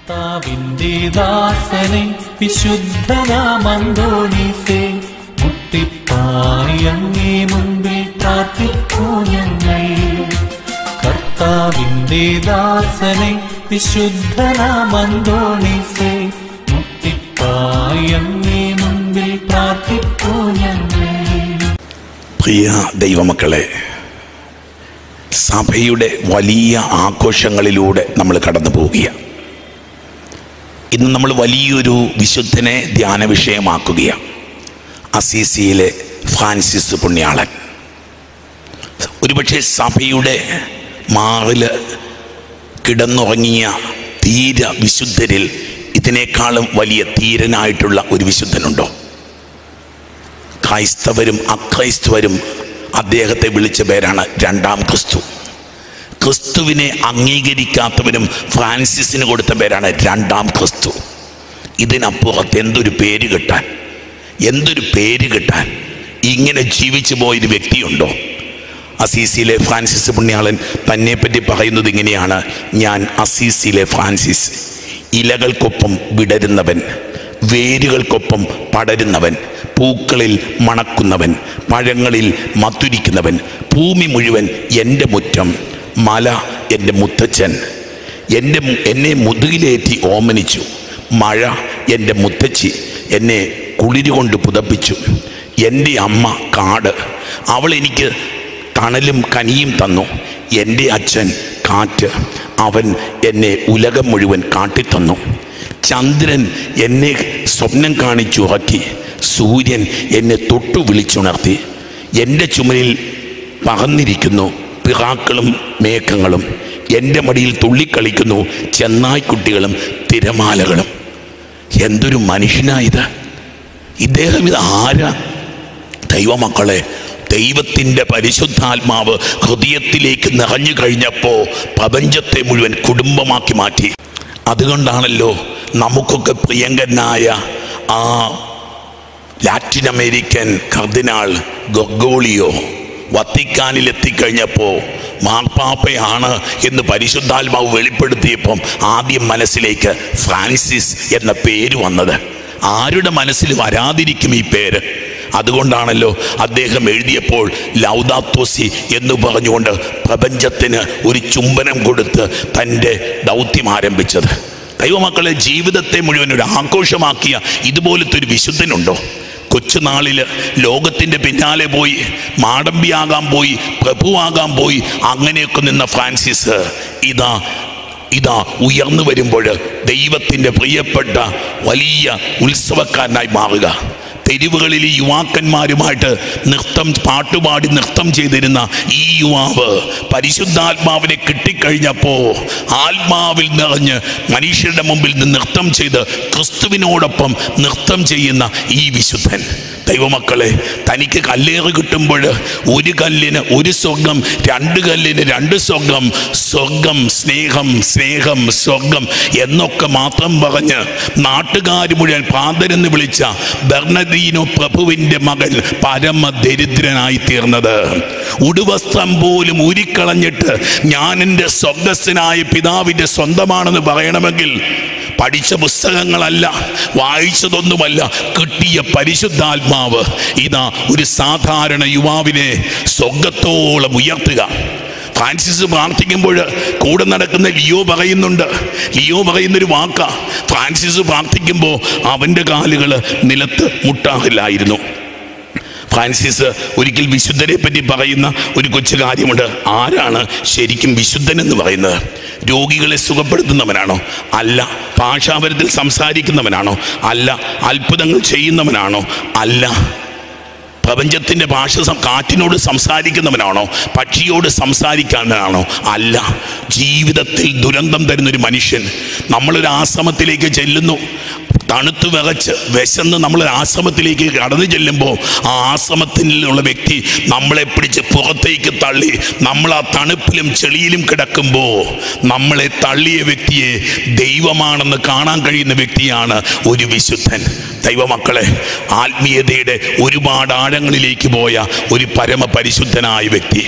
കർത്താവിന്റെ ദാസനെ വിശുദ്ധനാമന്തോണീസേ മുട്ടിപ്പായി അങ്ങേ മുൻപിൽ പ്രാർത്ഥിക്കൂ ഞങ്ങൾ കർത്താവിന്റെ ദാസനെ വിശുദ്ധനാമന്തോണീസേ മുട്ടിപ്പായി അങ്ങേ മുൻപിൽ പ്രാർത്ഥിക്കൂ ഞങ്ങൾ പ്രിയ ദൈവമക്കളെ സഭയുടെ വലിയ ആഘോഷങ്ങളിലൂടെ നമ്മൾ കടന്നു പോവുകയാണ് ഇന്ന് നമ്മൾ വലിയൊരു വിശുദ്ധനെ ധ്യാന വിഷയമാക്കുകയാണ് അസീസിയിലെ ഫ്രാൻസിസ് പുണ്യാളൻ ഒരുപക്ഷെ സഭയുടെ മാറില് കിടന്നുറങ്ങിയ തീര വിശുദ്ധരിൽ ഇതിനേക്കാളും വലിയ ധീരനായിട്ടുള്ള ഒരു വിശുദ്ധനുണ്ടോ ക്രൈസ്തവരും അക്രൈസ്തവരും അദ്ദേഹത്തെ വിളിച്ച പേരാണ് രണ്ടാം ക്രിസ്തു ക്രിസ്തുവിനെ അംഗീകരിക്കാത്തവരും ഫ്രാൻസിസിന് കൊടുത്ത പേരാണ് രണ്ടാം ക്രിസ്തു ഇതിനപ്പുറത്ത് എന്തൊരു പേര് കിട്ടാൻ എന്തൊരു പേര് കിട്ടാൻ ഇങ്ങനെ ജീവിച്ചു പോയൊരു വ്യക്തിയുണ്ടോ അസീസിയിലെ ഫ്രാൻസിസ് പുണ്യാളൻ തന്നെപ്പറ്റി പറയുന്നത് ഇങ്ങനെയാണ് ഞാൻ അസീസിയിലെ ഫ്രാൻസിസ് ഇലകൾക്കൊപ്പം വിടരുന്നവൻ വേരുകൾക്കൊപ്പം പടരുന്നവൻ പൂക്കളിൽ മണക്കുന്നവൻ പഴങ്ങളിൽ മധുരിക്കുന്നവൻ ഭൂമി മുഴുവൻ എൻ്റെ മുറ്റം മല എൻ്റെ മുത്തച്ഛൻ എൻ്റെ മു- എന്നെ മുതുകിലേറ്റി ഓമനിച്ചു മഴ എൻ്റെ മുത്തച്ഛി എന്നെ കുളിരുകൊണ്ട് പുതപ്പിച്ചു എൻ്റെ അമ്മ കാട് അവൾ എനിക്ക് തണലും കനിയും തന്നു എൻ്റെ അച്ഛൻ കാറ്റ് അവൻ എന്നെ ഉലകം മുഴുവൻ കാട്ടിത്തന്നു ചന്ദ്രൻ എന്നെ സ്വപ്നം കാണിച്ചുറക്കി സൂര്യൻ എന്നെ തൊട്ടു വിളിച്ചുണർത്തി എൻ്റെ ചുമലിൽ പറന്നിരിക്കുന്നു പിറാക്കളും മേഘങ്ങളും എൻ്റെ മടിയിൽ തുള്ളിക്കളിക്കുന്നു ചെന്നായ്ക്കുട്ടികളും തിരമാലകളും എന്തൊരു മനുഷ്യനായത് ഇദ്ദേഹം ഇത് ആരാ ദൈവമക്കളെ ദൈവത്തിൻ്റെ പരിശുദ്ധാത്മാവ് ഹൃദയത്തിലേക്ക് നിറഞ്ഞു കഴിഞ്ഞപ്പോൾ പ്രപഞ്ചത്തെ മുഴുവൻ കുടുംബമാക്കി മാറ്റി അതുകൊണ്ടാണല്ലോ നമുക്കൊക്കെ പ്രിയങ്കനായ ആ ലാറ്റിൻ അമേരിക്കൻ കർദിനാൾ ഗൊഗോളിയോ വത്തിക്കാനിൽ എത്തിക്കഴിഞ്ഞപ്പോൾ മാർപ്പാപ്പയാണ് എന്ന് പരിശുദ്ധാത്മാവ് വെളിപ്പെടുത്തിയപ്പം ആദ്യം മനസ്സിലേക്ക് ഫ്രാൻസിസ് എന്ന പേര് വന്നത് ആരുടെ മനസ്സിൽ വരാതിരിക്കും ഈ പേര് അതുകൊണ്ടാണല്ലോ അദ്ദേഹം എഴുതിയപ്പോൾ ലൗദാത്തോസി എന്ന് പറഞ്ഞുകൊണ്ട് പ്രപഞ്ചത്തിന് ഒരു ചുംബനം കൊടുത്ത് തൻ്റെ ദൗത്യം ആരംഭിച്ചത് ദൈവമക്കളെ ജീവിതത്തെ മുഴുവൻ ഒരു ആഘോഷമാക്കിയ ഇതുപോലത്തെ ഒരു വിശുദ്ധനുണ്ടോ കൊച്ചുനാളിൽ ലോകത്തിൻ്റെ പിന്നാലെ പോയി മാടമ്പിയാകാൻ പോയി പ്രഭുവാകാൻ പോയി അങ്ങനെയൊക്കെ നിന്ന ഫ്രാൻസിസ് ഇതാ ഇതാ ഉയർന്നു വരുമ്പോൾ ദൈവത്തിൻ്റെ പ്രിയപ്പെട്ട വലിയ ഉത്സവക്കാരനായി മാറുക തെരുവുകളിൽ ഈ യുവാക്കന്മാരുമായിട്ട് നൃത്തം പാട്ടുപാടി നൃത്തം ചെയ്തിരുന്ന ഈ യുവാവ് പരിശുദ്ധാത്മാവിനെ കിട്ടിക്കഴിഞ്ഞപ്പോ ആത്മാവിൽ നിറഞ്ഞ് മനുഷ്യരുടെ മുമ്പിൽ നിന്ന് നൃത്തം ചെയ്ത് ക്രിസ്തുവിനോടൊപ്പം നൃത്തം ചെയ്യുന്ന ഈ വിശുദ്ധൻ ദൈവമക്കളെ തനിക്ക് കല്ലേറ് കിട്ടുമ്പോൾ ഒരു കല്ലിന് ഒരു സ്വർഗം രണ്ട് കല്ലിന് രണ്ട് സ്വർഗം സ്വർഗം സ്നേഹം സ്നേഹം സ്വർഗം എന്നൊക്കെ മാത്രം പറഞ്ഞ് നാട്ടുകാർ മുഴുവൻ പ്രാന്തരെന്ന് വിളിച്ച ബെർണദീനോ പ്രഭുവിൻ്റെ മകൻ പരമദരിദ്രനായി തീർന്നത് ഉടുവസ്ത്രം പോലും ഊരിക്കളഞ്ഞിട്ട് ഞാൻ എൻ്റെ സ്വർഗസ്ഥനായ പിതാവിൻ്റെ സ്വന്തമാണെന്ന് പറയണമെങ്കിൽ പഠിച്ച പുസ്തകങ്ങളല്ല വായിച്ചതൊന്നുമല്ല കിട്ടിയ പരിശുദ്ധാത്മാവ് ഇതാ ഒരു സാധാരണ യുവാവിനെ സ്വർഗത്തോളം ഉയർത്തുക ഫ്രാൻസിസ് പ്രാർത്ഥിക്കുമ്പോൾ കൂടെ നടക്കുന്ന ലിയോ പറയുന്നുണ്ട് ലിയോ പറയുന്നൊരു വാക്ക ഫ്രാൻസിസ് പ്രാർത്ഥിക്കുമ്പോൾ അവൻ്റെ കാലുകൾ നിലത്ത് മുട്ടാറില്ലായിരുന്നു ഫ്രാൻസിസ് ഒരിക്കൽ വിശുദ്ധരെ പറ്റി പറയുന്ന ഒരു കൊച്ചു കാര്യമുണ്ട് ആരാണ് ശരിക്കും വിശുദ്ധൻ എന്ന് പറയുന്നത് രോഗികളെ സുഖപ്പെടുത്തുന്നവനാണോ അല്ല ഭാഷാപരത്തിൽ സംസാരിക്കുന്നവനാണോ അല്ല അത്ഭുതങ്ങൾ ചെയ്യുന്നവനാണോ അല്ല പ്രപഞ്ചത്തിൻ്റെ ഭാഷ സം- കാറ്റിനോട് സംസാരിക്കുന്നവനാണോ പക്ഷിയോട് സംസാരിക്കുന്നവനാണോ അല്ല ജീവിതത്തിൽ ദുരന്തം തരുന്നൊരു മനുഷ്യൻ നമ്മളൊരു ആശ്രമത്തിലേക്ക് ചെല്ലുന്നു തണുത്ത് വിറച്ച് വിശന്ന് നമ്മൾ ആശ്രമത്തിലേക്ക് കടന്നു ചെല്ലുമ്പോൾ ആ ആശ്രമത്തിലുള്ള വ്യക്തി നമ്മളെ പിടിച്ച് പുറത്തേക്ക് തള്ളി നമ്മൾ ആ തണുപ്പിലും ചെളിയിലും കിടക്കുമ്പോൾ നമ്മളെ തള്ളിയ വ്യക്തിയെ ദൈവമാണെന്ന് കാണാൻ കഴിയുന്ന വ്യക്തിയാണ് ഒരു വിശുദ്ധൻ ദൈവമക്കളെ ആത്മീയതയുടെ ഒരുപാട് ആഴങ്ങളിലേക്ക് പോയ ഒരു പരമ പരിശുദ്ധനായ വ്യക്തി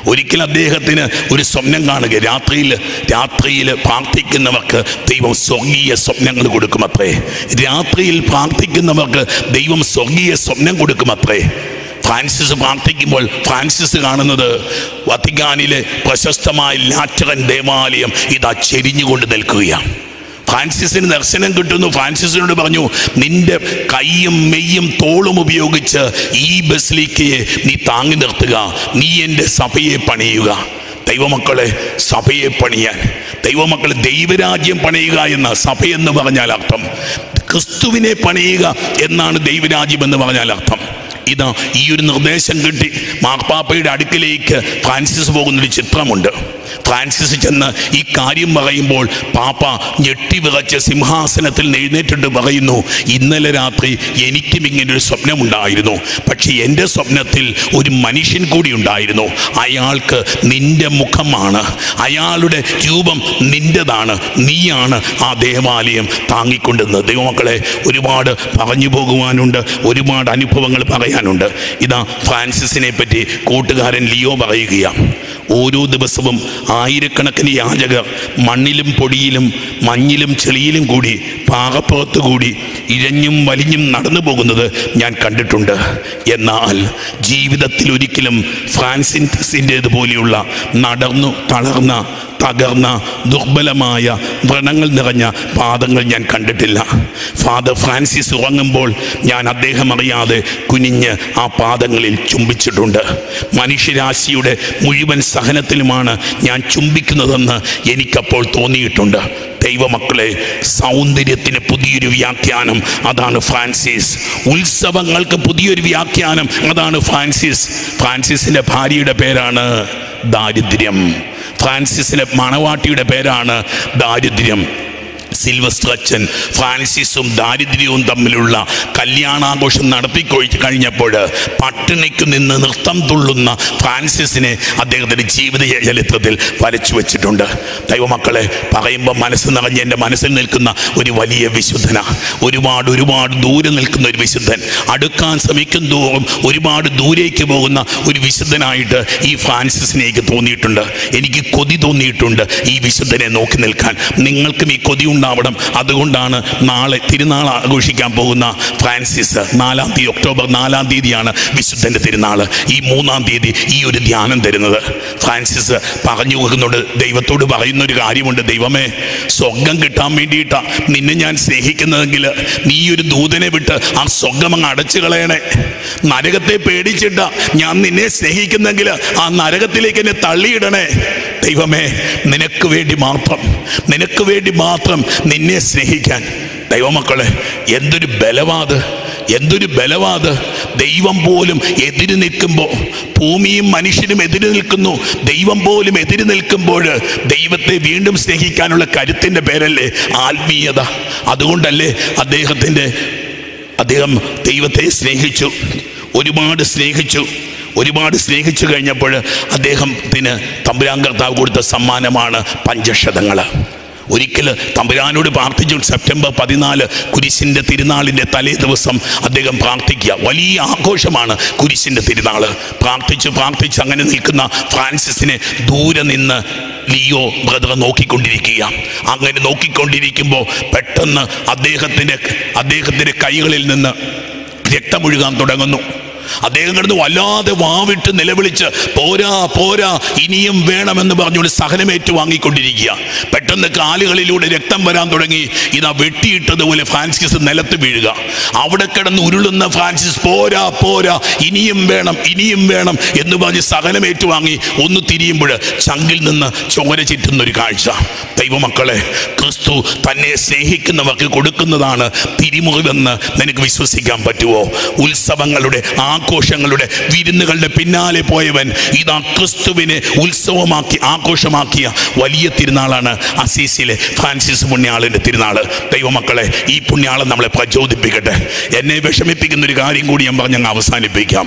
ഒരിക്കൽ അദ്ദേഹത്തിന് ഒരു സ്വപ്നം കാണുക രാത്രിയിൽ രാത്രിയിൽ പ്രാർത്ഥിക്കുന്നവർക്ക് ദൈവം സ്വർഗീയ സ്വപ്നങ്ങൾ കൊടുക്കുമത്രേ രാത്രിയിൽ പ്രാർത്ഥിക്കുന്നവർക്ക് ദൈവം സ്വർഗീയ സ്വപ്നം കൊടുക്കുമത്രേ ഫ്രാൻസിസ് പ്രാർത്ഥിക്കുമ്പോൾ ഫ്രാൻസിസ് കാണുന്നത് വത്തിക്കാനിലെ പ്രശസ്തമായ ലാറ്ററൻ ദേവാലയം ഇതാ ചെരിഞ്ഞുകൊണ്ട് നിൽക്കുകയാണ് ഫ്രാൻസിസിന് ദർശനം കിട്ടുന്നു ഫ്രാൻസിസിനോട് പറഞ്ഞു നിന്റെ കൈയും മെയ്യും തോളും ഉപയോഗിച്ച് ഈ ബസിലിക്കയെ നീ താങ്ങി നിർത്തുക നീ എൻ്റെ സഭയെ പണിയുക ദൈവമക്കളെ സഭയെ പണിയാൻ ദൈവമക്കളെ ദൈവരാജ്യം പണിയുക എന്ന സഭയെന്ന് പറഞ്ഞാൽ അർത്ഥം ക്രിസ്തുവിനെ പണിയുക എന്നാണ് ദൈവരാജ്യം എന്ന് പറഞ്ഞാൽ അർത്ഥം ഇതാ ഈ ഒരു നിർദ്ദേശം കിട്ടി മാർപ്പാപ്പയുടെ അടുക്കിലേക്ക് ഫ്രാൻസിസ് പോകുന്നൊരു ചിത്രമുണ്ട് ഫ്രാൻസിസ് ചെന്ന് ഈ കാര്യം പറയുമ്പോൾ പാപ്പ ഞെട്ടി വിറച്ച് സിംഹാസനത്തിൽ നിന്ന് എഴുന്നേറ്റിട്ട് പറയുന്നു ഇന്നലെ രാത്രി എനിക്കും ഇങ്ങനൊരു സ്വപ്നമുണ്ടായിരുന്നു പക്ഷേ എൻ്റെ സ്വപ്നത്തിൽ ഒരു മനുഷ്യൻ കൂടി ഉണ്ടായിരുന്നു അയാൾക്ക് നിന്റെ മുഖമാണ് അയാളുടെ രൂപം നിന്റേതാണ് നീയാണ് ആ ദേവാലയം താങ്ങിക്കൊണ്ടുന്നത് ദൈവമക്കളെ ഒരുപാട് പറഞ്ഞു പോകുവാനുണ്ട് ഒരുപാട് അനുഭവങ്ങൾ പറയാനുണ്ട് ഇതാ ഫ്രാൻസിസിനെ പറ്റി കൂട്ടുകാരൻ ലിയോ പറയുകയാണ് ഓരോ ദിവസവും ആയിരക്കണക്കിന് യാചകർ മണ്ണിലും പൊടിയിലും മഞ്ഞിലും ചെളിയിലും കൂടി പാകപ്പുറത്ത് കൂടി ഇഴഞ്ഞും വലിഞ്ഞും നടന്നു പോകുന്നത് ഞാൻ കണ്ടിട്ടുണ്ട് എന്നാൽ ജീവിതത്തിൽ ഒരിക്കലും ഫ്രാൻസിൻ്റേതുപോലെയുള്ള നടന്നു തളർന്ന തകർന്ന ദുർബലമായ വ്രണങ്ങൾ നിറഞ്ഞ പാദങ്ങൾ ഞാൻ കണ്ടിട്ടില്ല ഫാദർ ഫ്രാൻസിസ് ഉറങ്ങുമ്പോൾ ഞാൻ അദ്ദേഹം അറിയാതെ കുനിഞ്ഞ് ആ പാദങ്ങളിൽ ചുംബിച്ചിട്ടുണ്ട് മനുഷ്യരാശിയുടെ മുഴുവൻ സഹനത്തിലുമാണ് ഞാൻ ചുംബിക്കുന്നതെന്ന് എനിക്കപ്പോൾ തോന്നിയിട്ടുണ്ട് ദൈവമക്കളെ സൗന്ദര്യത്തിന് പുതിയൊരു വ്യാഖ്യാനം അതാണ് ഫ്രാൻസിസ് ഉത്സവങ്ങൾക്ക് പുതിയൊരു വ്യാഖ്യാനം അതാണ് ഫ്രാൻസിസ് ഫ്രാൻസിസിന്റെ ഭാര്യയുടെ പേരാണ് ദാരിദ്ര്യം ഫ്രാൻസിസിന്റെ മണവാട്ടിയുടെ പേരാണ് ദാരിദ്ര്യം സിൽവസ്റ്റർ അച്ഛൻ ഫ്രാൻസിസും ദാരിദ്ര്യവും തമ്മിലുള്ള കല്യാണാഘോഷം നടത്തിക്കൊഴി കഴിഞ്ഞപ്പോൾ പട്ടിണിക്ക് നിന്ന് നൃത്തം തുള്ളുന്ന ഫ്രാൻസിസിനെ അദ്ദേഹത്തിൻ്റെ ജീവിത ചരിത്രത്തിൽ വരച്ചു വെച്ചിട്ടുണ്ട് ദൈവമക്കളെ പറയുമ്പോൾ മനസ്സ് നിറഞ്ഞ് എൻ്റെ മനസ്സിൽ നിൽക്കുന്ന ഒരു വലിയ വിശുദ്ധന ഒരുപാട് ഒരുപാട് ദൂരെ നിൽക്കുന്ന ഒരു വിശുദ്ധൻ അടുക്കാൻ ശ്രമിക്കും തോറും ഒരുപാട് ദൂരേക്ക് പോകുന്ന ഒരു വിശുദ്ധനായിട്ട് ഈ ഫ്രാൻസിസിനെ എനിക്ക് തോന്നിയിട്ടുണ്ട് എനിക്ക് കൊതി തോന്നിയിട്ടുണ്ട് ഈ വിശുദ്ധനെ നോക്കി നിൽക്കാൻ നിങ്ങൾക്കും ഈ കൊതി ഉണ്ടാവണം അതുകൊണ്ടാണ് നാളെ തിരുനാൾ ആഘോഷിക്കാൻ പോകുന്ന ഫ്രാൻസിസ് നാലാം തീയതി ഒക്ടോബർ നാലാം തീയതിയാണ് വിശുദ്ധൻ്റെ തിരുനാൾ ഈ മൂന്നാം തീയതി ഈ ഒരു ധ്യാനം തരുന്നത് ഫ്രാൻസിസ് പറഞ്ഞു പോകുന്നുണ്ട് ദൈവത്തോട് പറയുന്ന ഒരു കാര്യമുണ്ട് ദൈവമേ സ്വർഗം കിട്ടാൻ വേണ്ടിയിട്ടാ നിന്നെ ഞാൻ സ്നേഹിക്കുന്നതെങ്കിൽ നീ ഒരു ദൂതനെ വിട്ട് ആ സ്വർഗം അങ്ങ് അടച്ചു കളയണേ നരകത്തെ പേടിച്ചിട്ട ഞാൻ നിന്നെ സ്നേഹിക്കുന്നെങ്കിൽ ആ നരകത്തിലേക്ക് എന്നെ തള്ളിയിടണേ ദൈവമേ നിനക്ക് വേണ്ടി മാത്രം നിനക്ക് വേണ്ടി മാത്രം നിന്നെ സ്നേഹിക്കാൻ ദൈവമക്കളെ എന്തൊരു ബലവാത് എന്തൊരു ബലവാത് ദൈവം പോലും എതിര് നിൽക്കുമ്പോൾ ഭൂമിയും മനുഷ്യനും എതിര് നിൽക്കുന്നു ദൈവം പോലും എതിര് നിൽക്കുമ്പോൾ ദൈവത്തെ വീണ്ടും സ്നേഹിക്കാനുള്ള കരുത്തിൻ്റെ പേരല്ലേ ആത്മീയത അതുകൊണ്ടല്ലേ അദ്ദേഹത്തിൻ്റെ അദ്ദേഹം ദൈവത്തെ സ്നേഹിച്ചു ഒരുപാട് സ്നേഹിച്ചു ഒരുപാട് സ്നേഹിച്ചു കഴിഞ്ഞപ്പോൾ അദ്ദേഹത്തിന് തമ്പുരാൻ കർത്താവ് കൊടുത്ത സമ്മാനമാണ് പഞ്ചക്ഷതങ്ങൾ ഒരിക്കൽ തമ്പുരാനോട് പ്രാർത്ഥിച്ചു സെപ്റ്റംബർ പതിനാല് കുരിശിൻ്റെ തിരുനാളിൻ്റെ തലേ ദിവസം അദ്ദേഹം പ്രാർത്ഥിക്കുക വലിയ ആഘോഷമാണ് കുരിശിൻ്റെ തിരുനാൾ പ്രാർത്ഥിച്ച് പ്രാർത്ഥിച്ച് അങ്ങനെ നിൽക്കുന്ന ഫ്രാൻസിസിനെ ദൂരെ നിന്ന് ലിയോ ബ്രദർ നോക്കിക്കൊണ്ടിരിക്കുക അങ്ങനെ നോക്കിക്കൊണ്ടിരിക്കുമ്പോൾ പെട്ടെന്ന് അദ്ദേഹത്തിൻ്റെ അദ്ദേഹത്തിൻ്റെ കൈകളിൽ നിന്ന് രക്തമൊഴുകാൻ തുടങ്ങുന്നു അദ്ദേഹം കിടന്ന് വല്ലാതെ വാവിട്ട് നിലവിളിച്ച് പോരാ പോരാ ഇനിയും വേണമെന്ന് പറഞ്ഞുകൊണ്ട് സഹനമേറ്റു വാങ്ങിക്കൊണ്ടിരിക്കുക പെട്ടെന്ന് കാലുകളിലൂടെ രക്തം വരാൻ തുടങ്ങി ഇതാ വെട്ടിയിട്ടതുപോലെ ഫ്രാൻസിസ് നിലത്ത് വീഴുക അവിടെ കിടന്ന് ഉരുളുന്ന ഫ്രാൻസിസ് പോരാ പോരാ ഇനിയും വേണം ഇനിയും വേണം എന്ന് പറഞ്ഞ് സഹനമേറ്റു വാങ്ങി ഒന്ന് തിരിയുമ്പോൾ ചങ്കിൽ നിന്ന് ചോര ചുറ്റുന്ന ഒരു കാഴ്ച ദൈവമക്കളെ ക്രിസ്തു തന്നെ സ്നേഹിക്കുന്നവർക്ക് കൊടുക്കുന്നതാണ് തിരിമുറിവെന്ന് നിനക്ക് വിശ്വസിക്കാൻ പറ്റുമോ ഉത്സവങ്ങളുടെ ആഘോഷങ്ങളുടെ വിരുന്നുകളുടെ പിന്നാലെ പോയവൻ ഇതാ ക്രിസ്തുവിനെ ഉത്സവമാക്കി ആഘോഷമാക്കിയ വലിയ തിരുനാളാണ് അസീസിലെ ഫ്രാൻസിസ് പുണ്യാളിൻ്റെ തിരുനാൾ ദൈവമക്കളെ ഈ പുണ്യാളം നമ്മളെ പ്രചോദിപ്പിക്കട്ടെ എന്നെ വിഷമിപ്പിക്കുന്ന ഒരു കാര്യം കൂടി ഞാൻ പറഞ്ഞ് അങ്ങ് അവസാനിപ്പിക്കാം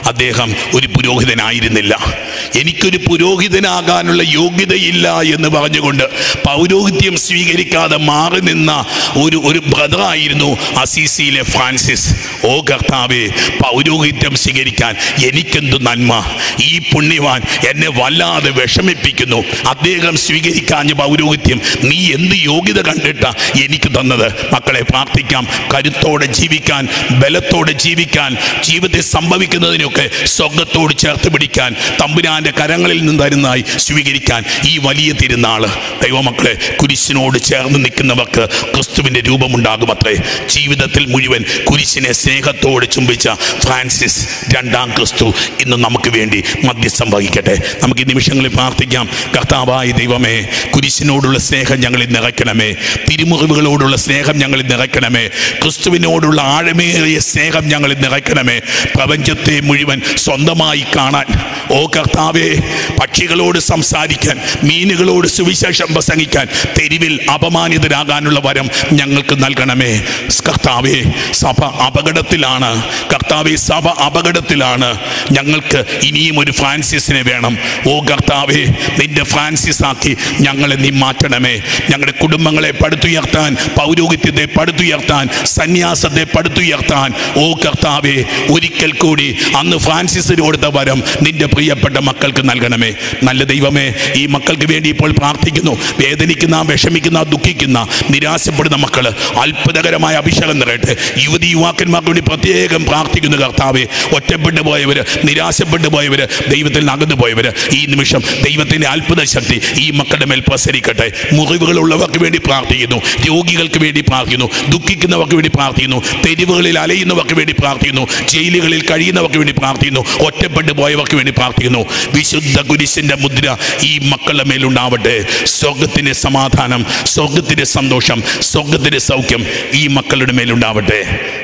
അദ്ദേഹം ഒരു പുരോഹിതനായിരുന്നില്ല എനിക്കൊരു പുരോഹിതനാകാനുള്ള യോഗ്യതയില്ല എന്ന് പറഞ്ഞുകൊണ്ട് പൗരോഹിത്യം സ്വീകരിക്കാതെ മാറി നിന്ന ഒരു ഒരു ബ്രദറായിരുന്നു അസീസിയിലെ ഫ്രാൻസിസ് ഓ കർത്താവെ പൗരോഹിത്യം സ്വീകരിക്കാൻ എനിക്കെന്തു നന്മ ഈ പുണ്യവാൻ എന്നെ വല്ലാതെ വിഷമിപ്പിക്കുന്നു അദ്ദേഹം സ്വീകരിക്കാഞ്ഞ പൗരോഹിത്യം നീ എന്ത് യോഗ്യത കണ്ടിട്ട എനിക്ക് തന്നത് മക്കളെ പ്രാർത്ഥിക്കാം കരുത്തോടെ ജീവിക്കാൻ ബലത്തോടെ ജീവിക്കാൻ ജീവിതത്തിൽ സംഭവിക്കുന്നതിനൊക്കെ സ്വർഗത്തോട് ചേർത്ത് പിടിക്കാൻ തമ്പുരാന്റെ കരങ്ങളിൽ നിന്ന് തരുന്നതായി സ്വീകരിക്കാൻ ഈ വലിയ തിരുനാള് ദൈവമക്കളെ കുരിശിനോട് ചേർന്ന് നിൽക്കുന്നവർക്ക് ക്രിസ്തുവിന്റെ രൂപമുണ്ടാകും അത്രേ ജീവിതത്തിൽ മുഴുവൻ കുരിശിനെ സ്നേഹത്തോടെ ചുംബിച്ച ഫ്രാൻസിസ് രണ്ടാം ക്രിസ്തു ഇന്ന് നമുക്ക് വേണ്ടി മധ്യസ്ഥം വഹിക്കട്ടെ നമുക്ക് ഈ നിമിഷങ്ങളിൽ പ്രാർത്ഥിക്കാം കർത്താവായ ദൈവമേ കുരിശിനോടുള്ള സ്നേഹം ഞങ്ങളിൽ നിറയ്ക്കണമേ തിരുമുറിവുകളോടുള്ള സ്നേഹം ഞങ്ങളിൽ നിറയ്ക്കണമേ ക്രിസ്തുവിനോടുള്ള ആഴമേറിയ സ്നേഹം ഞങ്ങളിൽ നിറയ്ക്കണമേ പ്രപഞ്ചത്തെ മുഴുവൻ സ്വന്തമായി കാണാൻ ഓ കർത്താവേ പക്ഷികളോട് സംസാരിക്കാൻ മീനുകളോട് സുവിശേഷം പ്രസംഗിക്കാൻ തെരുവിൽ അപമാനിതരാകാനുള്ള വരം ഞങ്ങൾക്ക് നൽകണമേ കർത്താവേ സഭ അപകടത്തിലാണ് കർത്താവെ സഭ അപകടത്തിലാണ് ഞങ്ങൾക്ക് ഇനിയും ഒരു ഫ്രാൻസിസിനെ വേണം ഓ കർത്താവെ നിന്റെ ഫ്രാൻസിസ് ആക്കി ഞങ്ങളെ നീ മാറ്റണമേ ഞങ്ങളുടെ കുടുംബങ്ങളെ പടുത്തുയർത്താൻ പൗരോഹിത്യത്തെ പടുത്തുയർത്താൻ സന്യാസത്തെ പടുത്തുയർത്താൻ ഓ കർത്താവെ ഒരിക്കൽ കൂടി അന്ന് ഫ്രാൻസിസിന് കൊടുത്ത വരം നിന്റെ പ്രിയപ്പെട്ട മക്കൾക്ക് നൽകണമേ നല്ല ദൈവമേ ഈ മക്കൾക്ക് വേണ്ടി ഇപ്പോൾ പ്രാർത്ഥിക്കുന്നു വേദനിക്കുന്ന വിഷമിക്കുന്ന ദുഃഖിക്കുന്ന നിരാശപ്പെടുന്ന മക്കള് അത്ഭുതകരമായ അഭിഷേകം നിറയട്ടെ യുവതി യുവാക്കന്മാർക്ക് വേണ്ടി പ്രത്യേകം പ്രാർത്ഥിക്കുന്നു കർത്താവെ ഒറ്റപ്പെട്ടു പോയവര് നിരാശപ്പെട്ടു പോയവര് ദൈവത്തിൽ നിന്ന് അകന്നു പോയവര് ഈ നിമിഷം ദൈവത്തിന്റെ അത്ഭുത ശക്തി ഈ മക്കളുടെ മേൽ പ്രസരിക്കട്ടെ മുറിവുകളുള്ളവർക്ക് വേണ്ടി പ്രാർത്ഥിക്കുന്നു രോഗികൾക്ക് വേണ്ടി പ്രാർത്ഥിക്കുന്നു ദുഃഖിക്കുന്നവർക്ക് വേണ്ടി പ്രാർത്ഥിക്കുന്നു തെരുവുകളിൽ അലയുന്നവർക്ക് വേണ്ടി പ്രാർത്ഥിക്കുന്നു ജയിലുകളിൽ കഴിയുന്നവർക്ക് വേണ്ടി പ്രാർത്ഥിക്കുന്നു ഒറ്റപ്പെട്ടു പോയവർക്ക് വേണ്ടി പ്രാർത്ഥിക്കുന്നു വിശുദ്ധ കുരിശിന്റെ മുദ്ര ഈ മക്കളുടെ മേലുണ്ടാവട്ടെ സ്വർഗത്തിന്റെ സമാധാനം സ്വർഗത്തിന്റെ സന്തോഷം സ്വർഗത്തിന്റെ സൗഖ്യം ഈ മക്കളുടെ മേലുണ്ടാവട്ടെ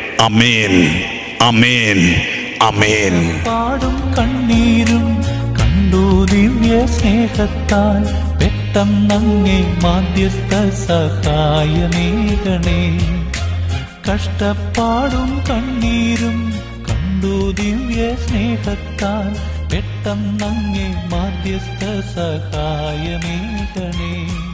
അമേൻ അമേൻ അമേൻ പാടും കണ്ണീരും കണ്ടു ദിവ്യ സ്നേഹത്താൽ പെട്ടെന്നങ്ങേ മാധ്യസ്ഥ സഹായമേകണേ കഷ്ടപ്പാടും കണ്ണീരും കണ്ടു ദിവ്യ സ്നേഹത്താൽ പെട്ടെന്നങ്ങേ മാധ്യസ്ഥ സഹായമേകണേ